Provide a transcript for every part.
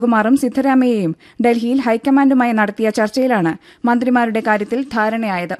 കുമാറും സിദ്ധരാമയ്യയും ഡൽഹിയിൽ ഹൈക്കമാൻഡുമായി നടത്തിയ ചർച്ചയിലാണ് മന്ത്രിമാരുടെ കാര്യത്തിൽ ധാരണയായത്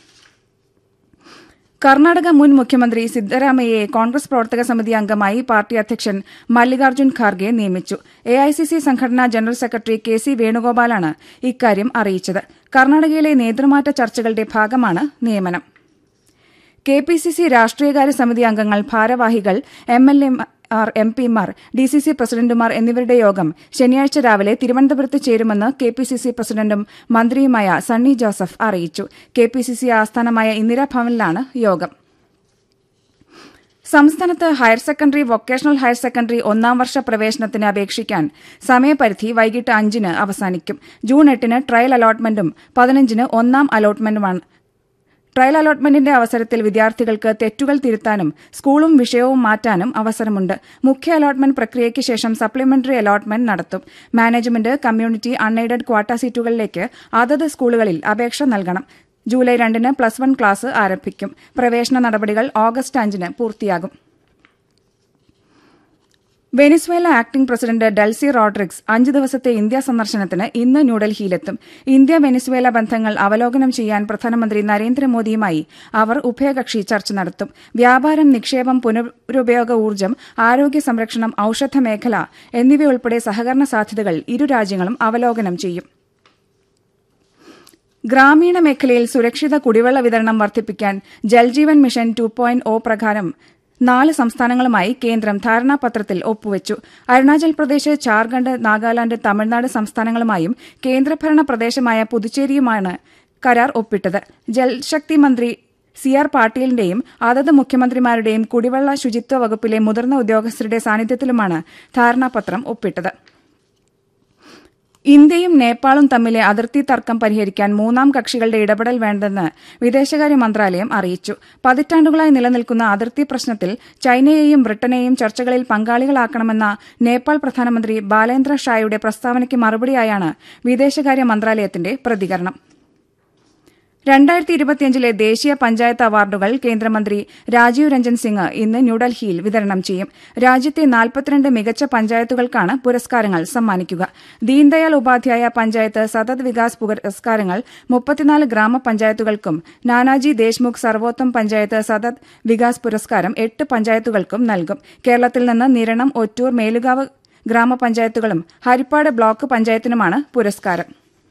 കർണാടക മുൻ മുഖ്യമന്ത്രി സിദ്ധരാമയ്യയെ കോൺഗ്രസ് പ്രവർത്തക സമിതി അംഗമായി പാർട്ടി അധ്യക്ഷൻ മല്ലികാർജ്ജുൻ ഖാർഗെ നിയമിച്ചു എഐസിസി സംഘടനാ ജനറൽ സെക്രട്ടറി കെ സി വേണുഗോപാലാണ് ഇക്കാര്യം അറിയിച്ചത് കർണാടകയിലെ നേതൃമാറ്റ ചർച്ചകളുടെ ഭാഗമാണ് നിയമനം കെ പി സി സി രാഷ്ട്രീയകാര്യ സമിതി അംഗങ്ങൾ ഭാരവാഹികൾ എം എൽ എമാർ എം പിമാർ ഡി സി സി പ്രസിഡന്റുമാർ എന്നിവരുടെ യോഗം ശനിയാഴ്ച രാവിലെ തിരുവനന്തപുരത്ത് ചേരുമെന്ന് കെ പി സി സി പ്രസിഡന്റും മന്ത്രിയുമായ സണ്ണി ജോസഫ് അറിയിച്ചു കെ പി സി സി ആസ്ഥാനമായ ഇന്ദിരാഭവനിലാണ് യോഗം സംസ്ഥാനത്ത് higher secondary vocational higher secondary ഒന്നാം വർഷ പ്രവേശനത്തിന് അപേക്ഷിക്കാൻ സമയപരിധി വൈകിട്ട് അഞ്ചിന് അവസാനിക്കും ജൂൺ എട്ടിന് ട്രയൽ അലോട്ട്മെന്റും പതിനഞ്ചിന് ഒന്നാം അലോട്ട്മെന്റുമാണ് ട്രയൽ അലോട്ട്മെന്റിന്റെ അവസരത്തിൽ വിദ്യാർത്ഥികൾക്ക് തെറ്റുകൾ തിരുത്താനും സ്കൂളും വിഷയവും മാറ്റാനും അവസരമുണ്ട് മുഖ്യ അലോട്ട്മെന്റ് പ്രക്രിയയ്ക്ക് ശേഷം സപ്ലിമെന്ററി അലോട്ട്മെന്റ് നടത്തും മാനേജ്മെന്റ് കമ്മ്യൂണിറ്റി അൺഎയ്ഡഡ് ക്വാട്ട സീറ്റുകളിലേക്ക് അതത് സ്കൂളുകളിൽ അപേക്ഷ നൽകണം ജൂലൈ രണ്ടിന് പ്ലസ് വൺ ക്ലാസ് ആരംഭിക്കും പ്രവേശന നടപടികൾ ഓഗസ്റ്റ് അഞ്ചിന് പൂർത്തിയാകും Venezuela acting president Delcy Rodriguez അഞ്ച് ദിവസത്തെ ഇന്ത്യ സന്ദർശനത്തിന് ഇന്ന് ന്യൂഡൽഹിയിലെത്തും ഇന്ത്യ വെനിസ്വേല ബന്ധങ്ങൾ അവലോകനം ചെയ്യാൻ പ്രധാനമന്ത്രി നരേന്ദ്രമോദിയുമായി അവർ ഉഭയകക്ഷി ചർച്ച നടത്തും വ്യാപാരം നിക്ഷേപം പുനരുപയോഗ ഊർജ്ജം ആരോഗ്യ സംരക്ഷണം ഔഷധ മേഖല എന്നിവയുൾപ്പെടെ സഹകരണ സാധ്യതകൾ ഇരു രാജ്യങ്ങളും അവലോകനം ചെയ്യും ഗ്രാമീണ മേഖലയിൽ സുരക്ഷിത കുടിവെള്ള വിതരണം വർദ്ധിപ്പിക്കാൻ Jal Jeevan mission two point O പ്രകാരം നാല് സംസ്ഥാനങ്ങളുമായി കേന്ദ്രം ധാരണാപത്രത്തിൽ ഒപ്പുവച്ചു അരുണാചൽ പ്രദേശ് ജാർഖണ്ഡ് നാഗാലാന്റ് തമിഴ്നാട് സംസ്ഥാനങ്ങളുമായും കേന്ദ്രഭരണ പ്രദേശമായ പുതുച്ചേരിയുമാണ് കരാർ ഒപ്പിട്ടത് ജൽശക്തി മന്ത്രി സി ആർ പാട്ടീലിന്റെയും അതത് മുഖ്യമന്ത്രിമാരുടെയും കുടിവെള്ള ശുചിത്വ വകുപ്പിലെ മുതിർന്ന ഉദ്യോഗസ്ഥരുടെ സാന്നിധ്യത്തിലുമാണ് ധാരണാപത്രം ഒപ്പിട്ടത് ഇന്ത്യയും നേപ്പാളും തമ്മിലെ അതിർത്തി തർക്കം പരിഹരിക്കാൻ മൂന്നാം കക്ഷികളുടെ ഇടപെടൽ വേണ്ടെന്ന് വിദേശകാര്യ മന്ത്രാലയം അറിയിച്ചു പതിറ്റാണ്ടുകളായി നിലനിൽക്കുന്ന അതിർത്തി പ്രശ്നത്തിൽ ചൈനയെയും ബ്രിട്ടനെയും ചർച്ചകളിൽ പങ്കാളികളാക്കണമെന്ന നേപ്പാൾ പ്രധാനമന്ത്രി ബാലേന്ദ്ര ഷായുടെ പ്രസ്താവനയ്ക്ക് മറുപടിയായാണ് വിദേശകാര്യ മന്ത്രാലയത്തിന്റെ പ്രതികരണം രണ്ടായിരത്തി ഇരുപത്തിയഞ്ചിലെ ദേശീയ പഞ്ചായത്ത് അവാർഡുകൾ കേന്ദ്രമന്ത്രി രാജീവ് രഞ്ജൻ സിംഗ് ഇന്ന് ന്യൂഡൽഹിയിൽ വിതരണം ചെയ്യും രാജ്യത്തെ നാൽപ്പത്തിരണ്ട് മികച്ച പഞ്ചായത്തുകൾക്കാണ് പുരസ്കാരങ്ങൾ സമ്മാനിക്കുക ദീൻദയാൽ ഉപാധ്യായ പഞ്ചായത്ത് സതത് വികാസ് പുരസ്കാരങ്ങൾ മുപ്പത്തിനാല് ഗ്രാമപഞ്ചായത്തുകൾക്കും നാനാജി ദേശ്മുഖ് സർവോത്തം പഞ്ചായത്ത് സതത് വികാസ് പുരസ്കാരം എട്ട് പഞ്ചായത്തുകൾക്കും നൽകും കേരളത്തിൽ നിന്ന് നിരണം ഒറ്റൂർ മേലുകാവ് ഗ്രാമപഞ്ചായത്തുകളും ഹരിപ്പാട് ബ്ലോക്ക് പഞ്ചായത്തിനുമാണ് പുരസ്കാരം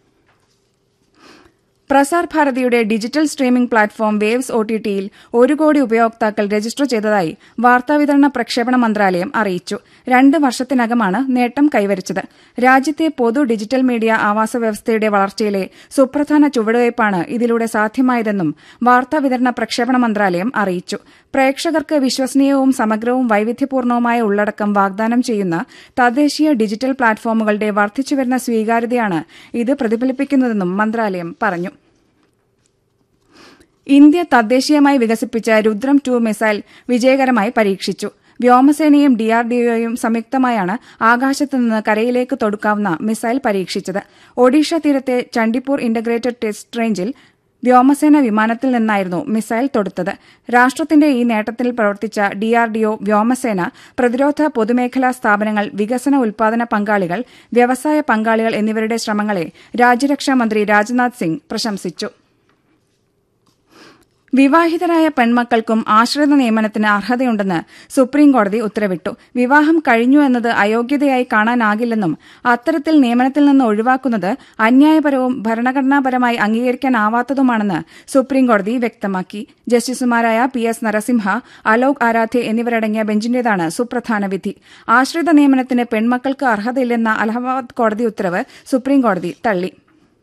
പ്രസാർ ഭാരതിയുടെ ഡിജിറ്റൽ സ്ട്രീമിംഗ് പ്ലാറ്റ്ഫോം വേവ്സ് ഒ ടി ടിയിൽ ഒരു കോടി ഉപയോക്താക്കൾ രജിസ്റ്റർ ചെയ്തതായി വാർത്താവിതരണ പ്രക്ഷേപണ മന്ത്രാലയം അറിയിച്ചു രണ്ട് വർഷത്തിനകമാണ് നേട്ടം കൈവരിച്ചത് രാജ്യത്തെ പൊതു ഡിജിറ്റൽ മീഡിയ ആവാസ വ്യവസ്ഥയുടെ വളർച്ചയിലെ സുപ്രധാന ചുവടുവയ്പ്പാണ് ഇതിലൂടെ സാധ്യമായതെന്നും വാർത്താവിതരണ പ്രക്ഷേപണ മന്ത്രാലയം അറിയിച്ചു പ്രേക്ഷകർക്ക് വിശ്വസനീയവും സമഗ്രവും വൈവിധ്യപൂർണവുമായ ഉള്ളടക്കം വാഗ്ദാനം ചെയ്യുന്ന തദ്ദേശീയ ഡിജിറ്റൽ പ്ലാറ്റ്ഫോമുകളുടെ വർദ്ധിച്ചുവരുന്ന സ്വീകാര്യതയാണ് ഇത് പ്രതിഫലിപ്പിക്കുന്നതെന്നും മന്ത്രാലയം പറഞ്ഞു ഇന്ത്യ തദ്ദേശീയമായി വികസിപ്പിച്ച രുദ്രം ടു മിസൈൽ വിജയകരമായി പരീക്ഷിച്ചു വ്യോമസേനയും ഡിആർഡിഒയും സംയുക്തമായാണ് ആകാശത്തുനിന്ന് കരയിലേക്ക് തൊടുക്കാവുന്ന മിസൈൽ പരീക്ഷിച്ചത് ഒഡീഷ തീരത്തെ ചണ്ഡിപ്പൂർ ഇന്റഗ്രേറ്റഡ് ടെസ്റ്റ് റേഞ്ചിൽ വ്യോമസേന വിമാനത്തിൽ നിന്നായിരുന്നു മിസൈൽ തൊടുത്തത് രാഷ്ട്രത്തിന്റെ ഈ നേട്ടത്തിൽ പ്രവർത്തിച്ച ഡിആർഡിഒ വ്യോമസേന പ്രതിരോധ പൊതുമേഖലാ സ്ഥാപനങ്ങൾ വികസന ഉൽപാദന പങ്കാളികൾ വ്യവസായ പങ്കാളികൾ എന്നിവരുടെ ശ്രമങ്ങളെ രാജ്യരക്ഷാമന്ത്രി രാജ്നാഥ് സിംഗ് പ്രശംസിച്ചു വിവാഹിതരായ പെൺമക്കൾക്കും ആശ്രിത നിയമനത്തിന് അർഹതയുണ്ടെന്ന് സുപ്രീംകോടതി ഉത്തരവിട്ടു വിവാഹം കഴിഞ്ഞു എന്നത് അയോഗ്യതയായി കാണാനാകില്ലെന്നും അത്തരത്തിൽ നിയമനത്തിൽ നിന്ന് ഒഴിവാക്കുന്നത് അന്യായപരവും ഭരണഘടനാപരമായി അംഗീകരിക്കാനാവാത്തതുമാണെന്ന് സുപ്രീംകോടതി വ്യക്തമാക്കി ജസ്റ്റിസുമാരായ പി എസ് നരസിംഹ അലോക് ആരാധ്യ എന്നിവരടങ്ങിയ ബെഞ്ചിന്റേതാണ് സുപ്രധാന വിധി ആശ്രിത നിയമനത്തിന് പെൺമക്കൾക്ക് അർഹതയില്ലെന്ന അലഹബാദ് കോടതി ഉത്തരവ് സുപ്രീംകോടതി തള്ളി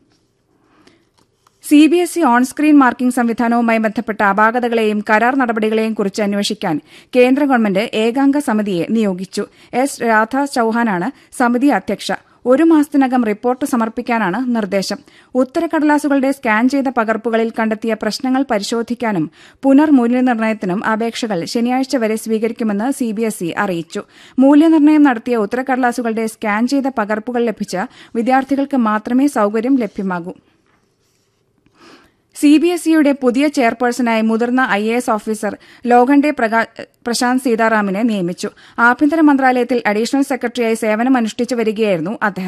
C B S E on screen marking സംവിധാനവുമായി ബന്ധപ്പെട്ട അപാകതകളെയും കരാർ നടപടികളെയും കുറിച്ച് അന്വേഷിക്കാൻ കേന്ദ്ര ഗവൺമെന്റ് ഏകാംഗ സമിതിയെ നിയോഗിച്ചു എസ് രാധ ചൌഹാനാണ് സമിതി അധ്യക്ഷ ഒരു മാസത്തിനകം റിപ്പോർട്ട് സമർപ്പിക്കാനാണ് നിർദ്ദേശം ഉത്തരക്കടലാസുകളുടെ സ്കാൻ ചെയ്ത പകർപ്പുകളിൽ കണ്ടെത്തിയ പ്രശ്നങ്ങൾ പരിശോധിക്കാനും പുനർമൂല്യനിർണ്ണയത്തിനും അപേക്ഷകൾ ശനിയാഴ്ച വരെ സ്വീകരിക്കുമെന്ന് സിബിഎസ്ഇ അറിയിച്ചു മൂല്യനിർണ്ണയം നടത്തിയ ഉത്തരക്കടലാസുകളുടെ സ്കാൻ ചെയ്ത പകർപ്പുകൾ ലഭിച്ച വിദ്യാർത്ഥികൾക്ക് മാത്രമേ സൌകര്യം ലഭ്യമാകൂ സി ബി എസ് ഇയുടെ പുതിയ ചെയർപേഴ്സണായി മുതിർന്ന I A S officer Lokhande Prashant സീതാറാമിനെ നിയമിച്ചു ആഭ്യന്തര മന്ത്രാലയത്തിൽ അഡീഷണൽ സെക്രട്ടറിയായി സേവനമനുഷ്ഠിച്ചു വരികയായിരുന്നു അദ്ദേഹം